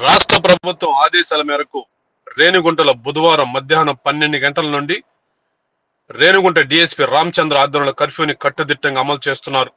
రాష్ట్ర ప్రభుత్వం ఆదేశాల మేరకు రేణిగుంటలో బుధవారం మధ్యాహ్నం పన్నెండు గంటల నుండి రేణిగుంట డిఎస్పీ రామచంద్ర ఆధ్వర్యంలో కర్ఫ్యూని కట్టుదిట్టంగా అమలు చేస్తున్నారు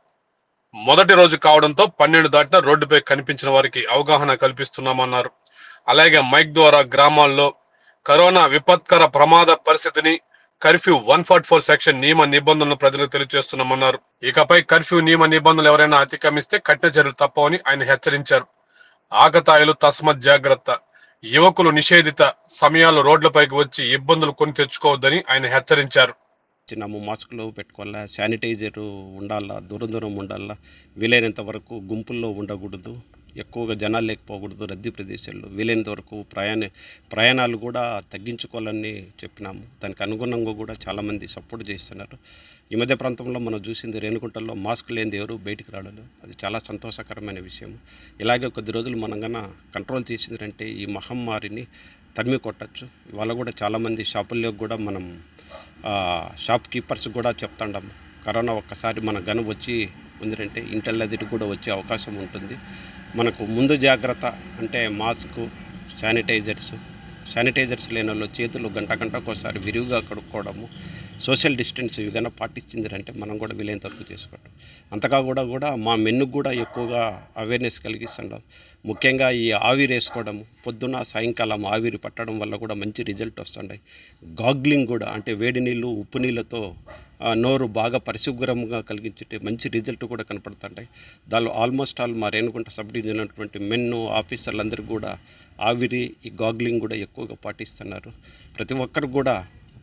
మొదటి రోజు కావడంతో పన్నెండు దాటిన రోడ్డుపై కనిపించిన వారికి అవగాహన కల్పిస్తున్నామన్నారు అలాగే మైక్ ద్వారా గ్రామాల్లో కరోనా విపత్కర ప్రమాద పరిస్థితిని curfew one forty four section నియమ నిబంధనలు ప్రజలకు తెలియజేస్తున్నామన్నారు ఇకపై కర్ఫ్యూ నియమ నిబంధనలు ఎవరైనా అతిక్రమిస్తే కఠిన చర్యలు తప్పవని ఆయన హెచ్చరించారు ఆకతాయిలు తస్మత్ జాగ్రత్త యువకులు నిషేధిత సమయాల్లో రోడ్లపైకి వచ్చి ఇబ్బందులు కొని తెచ్చుకోవద్దని ఆయన హెచ్చరించారు చిన్నము మాస్కులు పెట్టుకోవాలా శానిటైజర్ ఉండాలా దూరం దూరం ఉండాలా వీలైనంత వరకు గుంపుల్లో ఉండకూడదు ఎక్కువగా జనాలు లేకపోకూడదు రద్దీ ప్రదేశాల్లో వీలైనంత వరకు ప్రయాణ ప్రయాణాలు కూడా తగ్గించుకోవాలని చెప్పినాము దానికి అనుగుణంగా కూడా చాలామంది సపోర్ట్ చేస్తున్నారు ఈ మధ్య ప్రాంతంలో మనం చూసింది రేణుకుంటల్లో మాస్క్ లేనిది ఎవరు బయటికి రావడం అది చాలా సంతోషకరమైన విషయం ఇలాగే కొద్ది రోజులు మనం గన కంట్రోల్ చేసిందంటే ఈ మహమ్మారిని తరిమి కొట్టచ్చు ఇవాళ కూడా చాలామంది షాపుల్లో కూడా మనం ఆ, షాప్ కీపర్స్ కూడా చెప్తాండాము కరోనా ఒక్కసారి మన గను వచ్చి ఉందంటే ఇంటల్లదిటి కూడా వచ్చే అవకాశం ఉంటుంది మనకు ముందు జాగ్రత్త అంటే మాస్క్ శానిటైజర్స్ శానిటైజర్స్ లేని వాళ్ళు చేతులు గంట గంటకు ఒకసారి విరివిగా కడుక్కోవడము సోషల్ డిస్టెన్స్ ఇవి కన్నా పాటించిందంటే మనం కూడా వీలైనంత వరకు చేసుకోవడం అంతగా కూడా కూడా మా మెన్నుకు కూడా ఎక్కువగా అవేర్నెస్ కలిగిస్తుంటాం ముఖ్యంగా ఈ ఆవిరి వేసుకోవడం పొద్దున సాయంకాలం ఆవిరి పట్టడం వల్ల కూడా మంచి రిజల్ట్ వస్తుంటాయి గాగ్లింగ్ కూడా అంటే వేడి నీళ్ళు ఉప్పు నీళ్ళతో ఆ, నోరు బాగా పరిశుభ్రంగా కలిగించే మంచి రిజల్ట్ కూడా కనపడుతుంటాయి దానిలో ఆల్మోస్ట్ ఆల్ మా రేణుగుంట సబ్ డివిజన్ ఉన్నటువంటి మెన్ ఆఫీసర్లందరూ కూడా ఆవిరి ఈ గాగ్లింగ్ కూడా ఎక్కువగా పాటిస్తున్నారు ప్రతి ఒక్కరు కూడా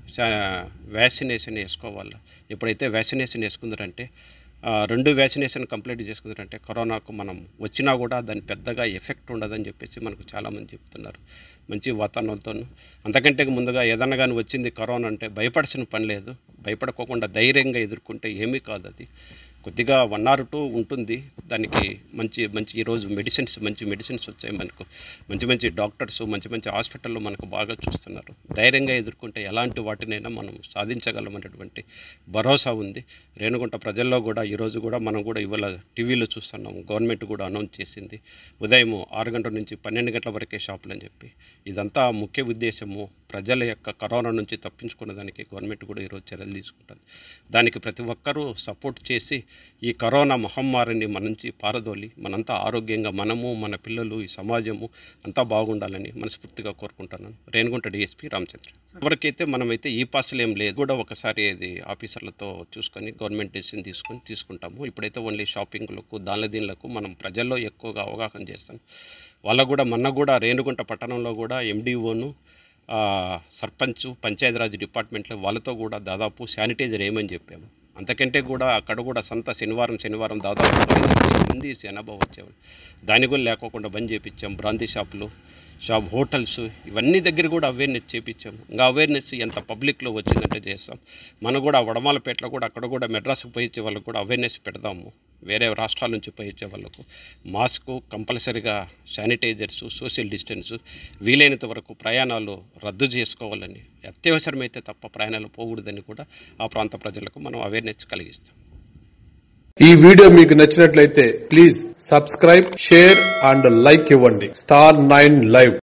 వ్యాక్సినేషన్ వేసుకోవాలి ఎప్పుడైతే వ్యాక్సినేషన్ వేసుకుందరంటే ఆ, రెండు వ్యాక్సినేషన్ కంప్లీట్ చేసుకుందరంటే కరోనాకు మనం వచ్చినా కూడా దాని పెద్దగా ఎఫెక్ట్ ఉండదని చెప్పేసి మనకు చాలామంది చెప్తున్నారు మంచి వాతావరణంతో అంతకంటే ముందుగా ఏదన్నా కానీ వచ్చింది కరోనా అంటే భయపడాల్సిన పని లేదు భయపడకోకుండా ధైర్యంగా ఎదుర్కొంటే ఏమీ కాదు అది కొద్దిగా వన్ ఆర్ టూ ఉంటుంది దానికి మంచి మంచి ఈరోజు మెడిసిన్స్ మంచి మెడిసిన్స్ వచ్చాయి మనకు మంచి మంచి డాక్టర్స్ మంచి మంచి హాస్పిటల్లో మనకు బాగా చూస్తున్నారు ధైర్యంగా ఎదుర్కొంటే ఎలాంటి వాటినైనా మనం సాధించగలమనేటువంటి భరోసా ఉంది రేణుగుంట ప్రజల్లో కూడా ఈరోజు కూడా మనం కూడా ఇవాళ టీవీలో చూస్తున్నాం గవర్నమెంట్ కూడా అనౌన్స్ చేసింది ఉదయం ఆరు గంటల నుంచి పన్నెండు గంటల వరకే షాపులు అని చెప్పి ఇదంతా ముఖ్య ఉద్దేశము ప్రజల యొక్క కరోనా నుంచి తప్పించుకునే దానికి గవర్నమెంట్ కూడా ఈరోజు చర్యలు తీసుకుంటుంది దానికి ప్రతి ఒక్కరూ సపోర్ట్ చేసి ఈ కరోనా మహమ్మారిని మన నుంచి పారదోలి మనంతా ఆరోగ్యంగా మనము మన పిల్లలు ఈ సమాజము అంతా బాగుండాలని మనస్ఫూర్తిగా కోరుకుంటున్నాను రేణుగుంట డిఎస్పీ రామచంద్ర ఎవరికైతే మనమైతే ఈ పాసులు ఏం లేదు కూడా ఒకసారి ఇది ఆఫీసర్లతో చూసుకొని గవర్నమెంట్ డెసిషన్ తీసుకొని తీసుకుంటాము ఇప్పుడైతే ఓన్లీ షాపింగ్లకు దానిల దీనిలకు మనం ప్రజల్లో ఎక్కువగా అవగాహన చేస్తాం వాళ్ళకు కూడా మొన్న కూడా రేణుగుంట పట్టణంలో కూడా ఎండిఓను సర్పంచ్ పంచాయతీరాజ్ డిపార్ట్మెంట్లో వాళ్ళతో కూడా దాదాపు శానిటైజర్ ఏమని చెప్పాము అంతకంటే కూడా అక్కడ కూడా సంత శనివారం శనివారం దాదాపు పదిహేను మంది జనాభా వచ్చేవాళ్ళు దాని కూడా లేకోకుండా బంద్ చేయించాం బ్రాంతి షాపులు షాప్ హోటల్స్ ఇవన్నీ దగ్గర కూడా అవేర్నెస్ చేయించాము ఇంకా అవేర్నెస్ ఎంత పబ్లిక్లో వచ్చిందంటే చేస్తాం మనం కూడా వడమాలపేటలో కూడా అక్కడ కూడా మెడ్రాస్కి పోయించే వాళ్ళకు కూడా అవేర్నెస్ పెడదాము వేరే రాష్ట్రాల నుంచి పోయించే వాళ్ళకు మాస్క్ కంపల్సరీగా శానిటైజర్స్ సోషల్ డిస్టెన్స్ వీలైనంత వరకు ప్రయాణాలు రద్దు చేసుకోవాలని అత్యవసరమైతే తప్ప ప్రయాణాలు పోకూడదని కూడా ఆ ప్రాంత ప్రజలకు మనం అవేర్నెస్ కలిగిస్తాం ఈ వీడియో మీకు నచ్చినట్లయితే please subscribe share and like ఇవ్వండి స్టార్ నైన్ లైవ్